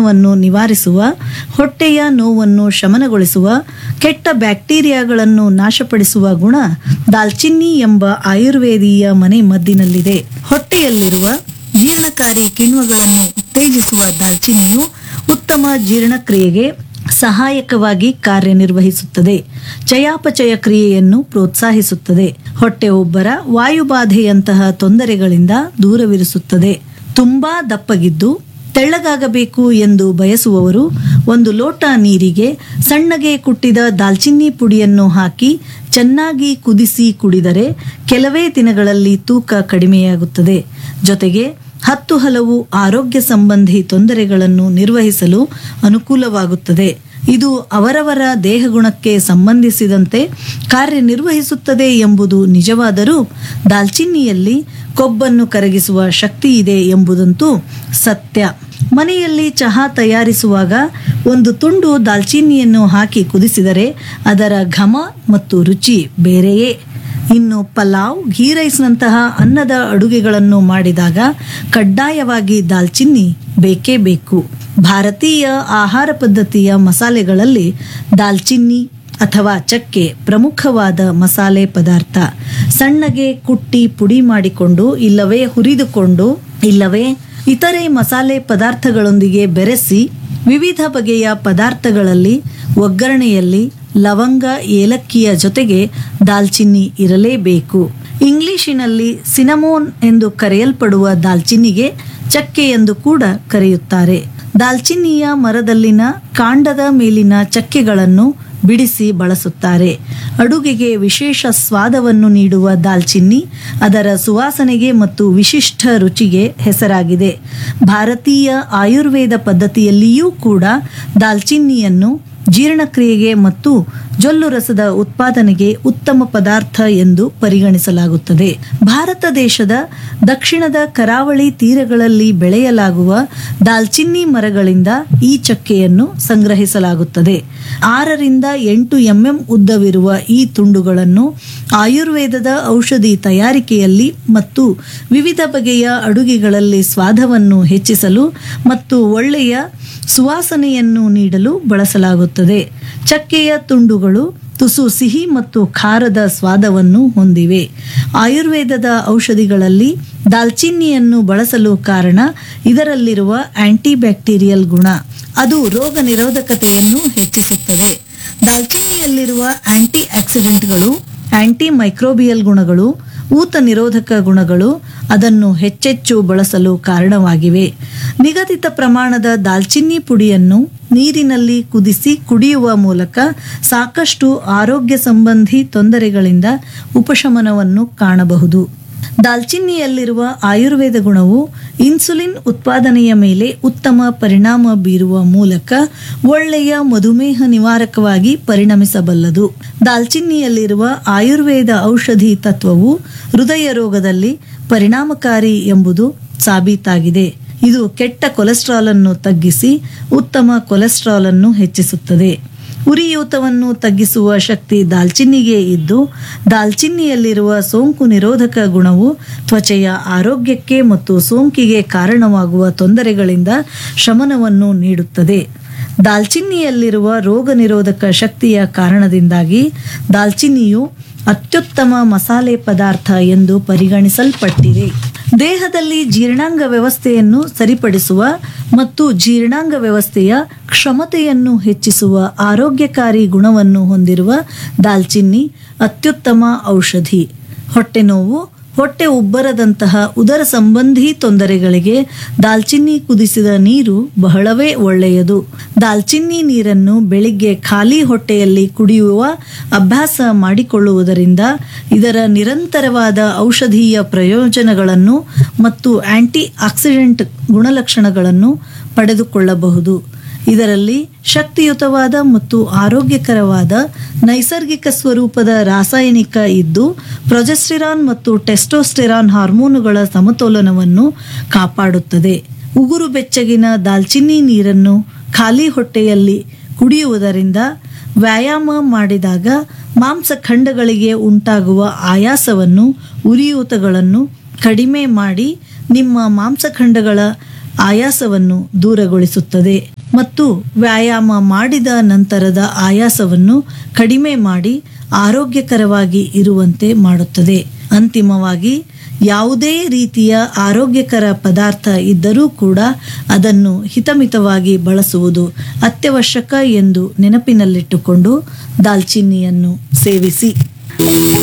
ಉಷ್ಣವನ್ನು ನಿವಾರಿಸುವ ಹೊಟ್ಟೆಯ ನೋವನ್ನು ಶಮನಗೊಳಿಸುವ ಕೆಟ್ಟ ಬ್ಯಾಕ್ಟೀರಿಯಾಗಳನ್ನು ನಾಶಪಡಿಸುವ ಗುಣ ದಾಲ್ಚಿನ್ನಿ ಎಂಬ ಆಯುರ್ವೇದೀಯ ಮನೆ ಮದ್ದಿನಲ್ಲಿದೆ ಹೊಟ್ಟೆಯಲ್ಲಿರುವ ಜೀರ್ಣಕಾರಿ ಕಿಣ್ವಗಳನ್ನು ಉತ್ತೇಜಿಸುವ ದಾಲ್ಚಿನ್ನಿಯು ಉತ್ತಮ ಜೀರ್ಣಕ್ರಿಯೆಗೆ ಸಹಾಯಕವಾಗಿ ಕಾರ್ಯನಿರ್ವಹಿಸುತ್ತದೆ ಚಯಾಪಚಯ ಕ್ರಿಯೆಯನ್ನು ಪ್ರೋತ್ಸಾಹಿಸುತ್ತದೆ ಹೊಟ್ಟೆ ಉಬ್ಬರ ವಾಯುಬಾಧೆಯಂತಹ ತೊಂದರೆಗಳಿಂದ ದೂರವಿರಿಸುತ್ತದೆ ತುಂಬಾ ದಪ್ಪಗಿದ್ದು ತೆಳ್ಳಗಾಗಬೇಕು ಎಂದು ಬಯಸುವವರು ಒಂದು ಲೋಟ ನೀರಿಗೆ ಸಣ್ಣಗೆ ಕುಟ್ಟಿದ ದಾಲ್ಚಿನ್ನಿ ಪುಡಿಯನ್ನು ಹಾಕಿ ಚೆನ್ನಾಗಿ ಕುದಿಸಿ ಕುಡಿದರೆ ಕೆಲವೇ ದಿನಗಳಲ್ಲಿ ತೂಕ ಕಡಿಮೆಯಾಗುತ್ತದೆ ಜೊತೆಗೆ ಹತ್ತು ಹಲವು ಆರೋಗ್ಯ ಸಂಬಂಧಿ ತೊಂದರೆಗಳನ್ನು ನಿರ್ವಹಿಸಲು ಅನುಕೂಲವಾಗುತ್ತದೆ ಇದು ಅವರವರ ದೇಹಗುಣಕ್ಕೆ ಸಂಬಂಧಿಸಿದಂತೆ ಕಾರ್ಯನಿರ್ವಹಿಸುತ್ತದೆ ಎಂಬುದು ನಿಜವಾದರೂ ದಾಲ್ಚಿನ್ನಿಯಲ್ಲಿ ಕೊಬ್ಬನ್ನು ಕರಗಿಸುವ ಶಕ್ತಿ ಇದೆ ಎಂಬುದಂತೂ ಸತ್ಯ ಮನೆಯಲ್ಲಿ ಚಹಾ ತಯಾರಿಸುವಾಗ ಒಂದು ತುಂಡು ದಾಲ್ಚಿನ್ನಿಯನ್ನು ಹಾಕಿ ಕುದಿಸಿದರೆ ಅದರ ಘಮ ಮತ್ತು ರುಚಿ ಬೇರೆಯೇ ಇನ್ನು ಪಲಾವ್ ಘೀ ರೈಸ್ನಂತಹ ಅನ್ನದ ಅಡುಗೆಗಳನ್ನು ಮಾಡಿದಾಗ ಕಡ್ಡಾಯವಾಗಿ ದಾಲ್ಚಿನ್ನಿ ಬೇಕೇ ಬೇಕು ಭಾರತೀಯ ಆಹಾರ ಪದ್ಧತಿಯ ಮಸಾಲೆಗಳಲ್ಲಿ ದಾಲ್ಚಿನ್ನಿ ಅಥವಾ ಚಕ್ಕೆ ಪ್ರಮುಖವಾದ ಮಸಾಲೆ ಪದಾರ್ಥ ಸಣ್ಣಗೆ ಕುಟ್ಟಿ ಪುಡಿ ಮಾಡಿಕೊಂಡು ಇಲ್ಲವೇ ಹುರಿದುಕೊಂಡು ಇಲ್ಲವೇ ಇತರೆ ಮಸಾಲೆ ಪದಾರ್ಥಗಳೊಂದಿಗೆ ಬೆರೆಸಿ ವಿವಿಧ ಬಗೆಯ ಪದಾರ್ಥಗಳಲ್ಲಿ ಒಗ್ಗರಣೆಯಲ್ಲಿ ಲವಂಗ ಏಲಕ್ಕಿಯ ಜೊತೆಗೆ ದಾಲ್ಚಿನ್ನಿ ಇರಲೇಬೇಕು ಇಂಗ್ಲಿಶಿನಲ್ಲಿ ಸಿನಮೋನ್ ಎಂದು ಕರೆಯಲ್ಪಡುವ ದಾಲ್ಚಿನ್ನಿಗೆ ಚಕ್ಕೆ ಎಂದು ಕೂಡ ಕರೆಯುತ್ತಾರೆ ದಾಲ್ಚಿನ್ನಿಯ ಮರದಲ್ಲಿನ ಕಾಂಡದ ಮೇಲಿನ ಚಕ್ಕೆಗಳನ್ನು ಬಿಡಿಸಿ ಬಳಸುತ್ತಾರೆ ಅಡುಗೆಗೆ ವಿಶೇಷ ಸ್ವಾದವನ್ನು ನೀಡುವ ದಾಲ್ಚಿನ್ನಿ ಅದರ ಸುವಾಸನೆಗೆ ಮತ್ತು ವಿಶಿಷ್ಟ ರುಚಿಗೆ ಹೆಸರಾಗಿದೆ ಭಾರತೀಯ ಆಯುರ್ವೇದ ಪದ್ಧತಿಯಲ್ಲಿಯೂ ಕೂಡ ದಾಲ್ಚಿನ್ನಿಯನ್ನು ಜೀರ್ಣಕ್ರಿಯೆಗೆ ಮತ್ತು ಜೊಲ್ಲು ರಸದ ಉತ್ಪಾದನೆಗೆ ಉತ್ತಮ ಪದಾರ್ಥ ಎಂದು ಪರಿಗಣಿಸಲಾಗುತ್ತದೆ ಭಾರತ ದೇಶದ ದಕ್ಷಿಣದ ಕರಾವಳಿ ತೀರಗಳಲ್ಲಿ ಬೆಳೆಯಲಾಗುವ ದಾಲ್ಚಿನ್ನಿ ಮರಗಳಿಂದ ಈ ಚಕ್ಕೆಯನ್ನು ಸಂಗ್ರಹಿಸಲಾಗುತ್ತದೆ ಆರರಿಂದ ಎಂಟು ಎಂಎಂ ಉದ್ದವಿರುವ ಈ ತುಂಡುಗಳನ್ನು ಆಯುರ್ವೇದದ ಔಷಧಿ ತಯಾರಿಕೆಯಲ್ಲಿ ಮತ್ತು ವಿವಿಧ ಬಗೆಯ ಅಡುಗೆಗಳಲ್ಲಿ ಸ್ವಾದವನ್ನು ಹೆಚ್ಚಿಸಲು ಮತ್ತು ಒಳ್ಳೆಯ ಸುವಾಸನೆಯನ್ನು ನೀಡಲು ಬಳಸಲಾಗುತ್ತದೆ ಚಕ್ಕೆಯ ತುಂಡುಗಳು ತುಸು ಸಿಹಿ ಮತ್ತು ಖಾರದ ಸ್ವಾದವನ್ನು ಹೊಂದಿವೆ ಆಯುರ್ವೇದದ ಔಷಧಿಗಳಲ್ಲಿ ದಾಲ್ಚಿನ್ನಿಯನ್ನು ಬಳಸಲು ಕಾರಣ ಇದರಲ್ಲಿರುವ ಆಂಟಿಬ್ಯಾಕ್ಟೀರಿಯಲ್ ಗುಣ ಅದು ರೋಗ ನಿರೋಧಕತೆಯನ್ನು ಹೆಚ್ಚಿಸುತ್ತದೆ ದಾಲ್ಚಿನ್ನಿಯಲ್ಲಿರುವ ಆಂಟಿ ಆಕ್ಸಿಡೆಂಟ್ಗಳು ಆಂಟಿ ಮೈಕ್ರೋಬಿಯಲ್ ಗುಣಗಳು ಊತ ನಿರೋಧಕ ಗುಣಗಳು ಅದನ್ನು ಹೆಚ್ಚೆಚ್ಚು ಬಳಸಲು ಕಾರಣವಾಗಿವೆ ನಿಗದಿತ ಪ್ರಮಾಣದ ದಾಲ್ಚಿನ್ನಿ ಪುಡಿಯನ್ನು ನೀರಿನಲ್ಲಿ ಕುದಿಸಿ ಕುಡಿಯುವ ಮೂಲಕ ಸಾಕಷ್ಟು ಆರೋಗ್ಯ ಸಂಬಂಧಿ ತೊಂದರೆಗಳಿಂದ ಉಪಶಮನವನ್ನು ಕಾಣಬಹುದು ದಾಲ್ಚಿನ್ನಿಯಲ್ಲಿರುವ ಆಯುರ್ವೇದ ಗುಣವು ಇನ್ಸುಲಿನ್ ಉತ್ಪಾದನೆಯ ಮೇಲೆ ಉತ್ತಮ ಪರಿಣಾಮ ಬೀರುವ ಮೂಲಕ ಒಳ್ಳೆಯ ಮಧುಮೇಹ ನಿವಾರಕವಾಗಿ ಪರಿಣಮಿಸಬಲ್ಲದು ದಾಲ್ಚಿನ್ನಿಯಲ್ಲಿರುವ ಆಯುರ್ವೇದ ಔಷಧಿ ತತ್ವವು ಹೃದಯ ರೋಗದಲ್ಲಿ ಪರಿಣಾಮಕಾರಿ ಎಂಬುದು ಸಾಬೀತಾಗಿದೆ ಇದು ಕೆಟ್ಟ ಕೊಲೆಸ್ಟ್ರಾಲ್ ಅನ್ನು ತಗ್ಗಿಸಿ ಉತ್ತಮ ಕೊಲೆಸ್ಟ್ರಾಲ್ ಅನ್ನು ಹೆಚ್ಚಿಸುತ್ತದೆ ಉರಿಯೂತವನ್ನು ತಗ್ಗಿಸುವ ಶಕ್ತಿ ದಾಲ್ಚಿನ್ನಿಗೆ ಇದ್ದು ದಾಲ್ಚಿನ್ನಿಯಲ್ಲಿರುವ ಸೋಂಕು ನಿರೋಧಕ ಗುಣವು ತ್ವಚೆಯ ಆರೋಗ್ಯಕ್ಕೆ ಮತ್ತು ಸೋಂಕಿಗೆ ಕಾರಣವಾಗುವ ತೊಂದರೆಗಳಿಂದ ಶಮನವನ್ನು ನೀಡುತ್ತದೆ ದಾಲ್ಚಿನ್ನಿಯಲ್ಲಿರುವ ರೋಗ ನಿರೋಧಕ ಶಕ್ತಿಯ ಕಾರಣದಿಂದಾಗಿ ದಾಲ್ಚಿನ್ನಿಯು ಅತ್ಯುತ್ತಮ ಮಸಾಲೆ ಪದಾರ್ಥ ಎಂದು ಪರಿಗಣಿಸಲ್ಪಟ್ಟಿದೆ ದೇಹದಲ್ಲಿ ಜೀರ್ಣಾಂಗ ವ್ಯವಸ್ಥೆಯನ್ನು ಸರಿಪಡಿಸುವ ಮತ್ತು ಜೀರ್ಣಾಂಗ ವ್ಯವಸ್ಥೆಯ ಕ್ಷಮತೆಯನ್ನು ಹೆಚ್ಚಿಸುವ ಆರೋಗ್ಯಕಾರಿ ಗುಣವನ್ನು ಹೊಂದಿರುವ ದಾಲ್ಚಿನ್ನಿ ಅತ್ಯುತ್ತಮ ಔಷಧಿ ಹೊಟ್ಟೆ ನೋವು ಹೊಟ್ಟೆ ಉಬ್ಬರದಂತಹ ಉದರ ಸಂಬಂಧಿ ತೊಂದರೆಗಳಿಗೆ ದಾಲ್ಚಿನ್ನಿ ಕುದಿಸಿದ ನೀರು ಬಹಳವೇ ಒಳ್ಳೆಯದು ದಾಲ್ಚಿನ್ನಿ ನೀರನ್ನು ಬೆಳಿಗ್ಗೆ ಖಾಲಿ ಹೊಟ್ಟೆಯಲ್ಲಿ ಕುಡಿಯುವ ಅಭ್ಯಾಸ ಮಾಡಿಕೊಳ್ಳುವುದರಿಂದ ಇದರ ನಿರಂತರವಾದ ಔಷಧೀಯ ಪ್ರಯೋಜನಗಳನ್ನು ಮತ್ತು ಆಂಟಿ ಆಕ್ಸಿಡೆಂಟ್ ಗುಣಲಕ್ಷಣಗಳನ್ನು ಪಡೆದುಕೊಳ್ಳಬಹುದು ಇದರಲ್ಲಿ ಶಕ್ತಿಯುತವಾದ ಮತ್ತು ಆರೋಗ್ಯಕರವಾದ ನೈಸರ್ಗಿಕ ಸ್ವರೂಪದ ರಾಸಾಯನಿಕ ಇದ್ದು ಪ್ರೊಜೆಸ್ಟಿರಾನ್ ಮತ್ತು ಟೆಸ್ಟೋಸ್ಟೆರಾನ್ ಹಾರ್ಮೋನುಗಳ ಸಮತೋಲನವನ್ನು ಕಾಪಾಡುತ್ತದೆ ಉಗುರು ಬೆಚ್ಚಗಿನ ದಾಲ್ಚಿನ್ನಿ ನೀರನ್ನು ಖಾಲಿ ಹೊಟ್ಟೆಯಲ್ಲಿ ಕುಡಿಯುವುದರಿಂದ ವ್ಯಾಯಾಮ ಮಾಡಿದಾಗ ಮಾಂಸಖಂಡಗಳಿಗೆ ಉಂಟಾಗುವ ಆಯಾಸವನ್ನು ಉರಿಯೂತಗಳನ್ನು ಕಡಿಮೆ ಮಾಡಿ ನಿಮ್ಮ ಮಾಂಸಖಂಡಗಳ ಆಯಾಸವನ್ನು ದೂರಗೊಳಿಸುತ್ತದೆ ಮತ್ತು ವ್ಯಾಯಾಮ ಮಾಡಿದ ನಂತರದ ಆಯಾಸವನ್ನು ಕಡಿಮೆ ಮಾಡಿ ಆರೋಗ್ಯಕರವಾಗಿ ಇರುವಂತೆ ಮಾಡುತ್ತದೆ ಅಂತಿಮವಾಗಿ ಯಾವುದೇ ರೀತಿಯ ಆರೋಗ್ಯಕರ ಪದಾರ್ಥ ಇದ್ದರೂ ಕೂಡ ಅದನ್ನು ಹಿತಮಿತವಾಗಿ ಬಳಸುವುದು ಅತ್ಯವಶ್ಯಕ ಎಂದು ನೆನಪಿನಲ್ಲಿಟ್ಟುಕೊಂಡು ದಾಲ್ಚಿನ್ನಿಯನ್ನು ಸೇವಿಸಿ